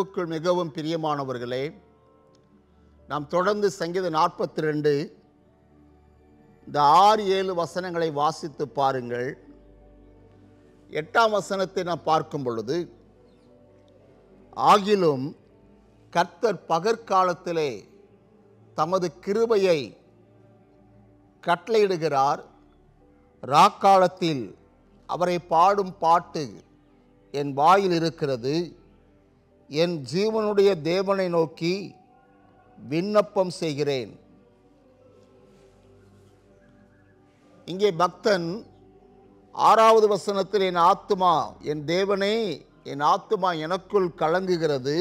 கிறிஸ்துவுக்குள் மிகவும் பிரியமானவர்களே நாம் தொடர்ந்து சங்கீதம் நாற்பத்தி ரெண்டு இந்த ஆறு ஏழு வசனங்களை வாசித்து பாருங்கள் எட்டாம் வசனத்தை நாம் பார்க்கும் பொழுது ஆகிலும் கர்த்தர் பகற்காலத்திலே தமது கிருபையை கட்டளையிடுகிறார் ராக்காலத்தில் அவரை பாடும் பாட்டு என் வாயில் இருக்கிறது என் ஜீவனுடைய தேவனை நோக்கி விண்ணப்பம் செய்கிறேன் இங்கே பக்தன் ஆறாவது வசனத்தில் என் ஆத்துமா என் தேவனே என் ஆத்துமா எனக்குள் கலங்குகிறது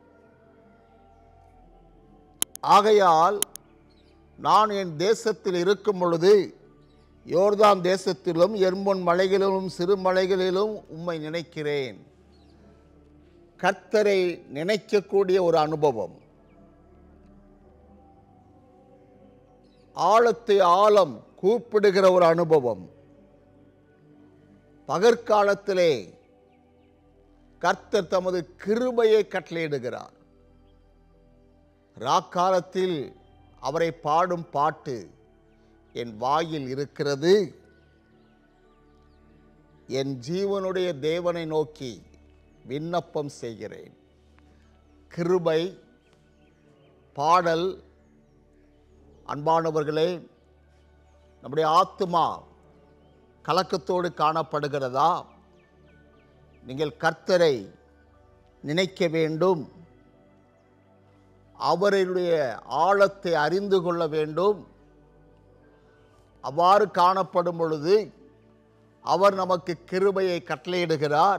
ஆகையால் நான் என் தேசத்தில் இருக்கும் பொழுது யோர்தான் தேசத்திலும் எர்மொன் மலைகளிலும் சிறு மலைகளிலும் உம்மை நினைக்கிறேன் கர்த்தரை நினைக்கக்கூடிய ஒரு அனுபவம் ஆழத்தை ஆழம் கூப்பிடுகிற ஒரு அனுபவம் பகற்காலத்திலே கர்த்தர் தமது கிருபையை கட்டளையிடுகிறார் ராக்காலத்தில் அவரை பாடும் பாட்டு என் வாயில் இருக்கிறது என் ஜீவனுடைய தேவனை நோக்கி விண்ணப்பம் செய்கிறேன் கிருபை பாடல் அன்பானவர்களே நம்முடைய ஆத்துமா கலக்கத்தோடு காணப்படுகிறதா நீங்கள் கர்த்தரை நினைக்க வேண்டும் அவருடைய ஆழத்தை அறிந்து கொள்ள வேண்டும் அவ்வாறு காணப்படும் பொழுது அவர் நமக்கு கிருபையை கட்டளையிடுகிறார்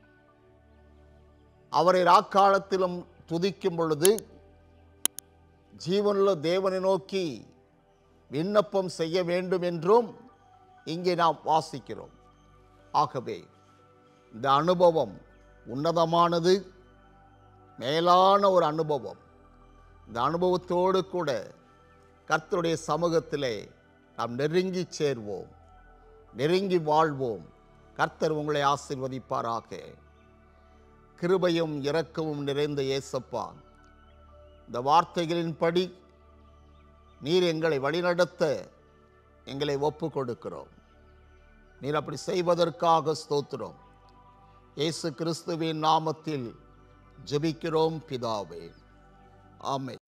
அவரை ராக்காலத்திலும் துதிக்கும் பொழுது ஜீவனுள்ள தேவனை நோக்கி விண்ணப்பம் செய்ய வேண்டும் என்றும் இங்கே நாம் வாசிக்கிறோம் ஆகவே இந்த அனுபவம் உன்னதமானது மேலான ஒரு அனுபவம் இந்த அனுபவத்தோடு கூட கர்த்தருடைய சமூகத்திலே நாம் நெருங்கி சேர்வோம் நெருங்கி வாழ்வோம் கர்த்தர் உங்களை ஆசிர்வதிப்பாராக கிருபையும் இரக்கமும் நிறைந்த இயேசப்பா இந்த வார்த்தைகளின்படி நீர் எங்களை வழிநடத்த எங்களை ஒப்பு கொடுக்கிறோம் நீர் அப்படி செய்வதற்காக ஸ்தோத்திரம் இயேசு கிறிஸ்துவின் நாமத்தில் ஜெபிக்கிறோம் பிதாவே ஆமை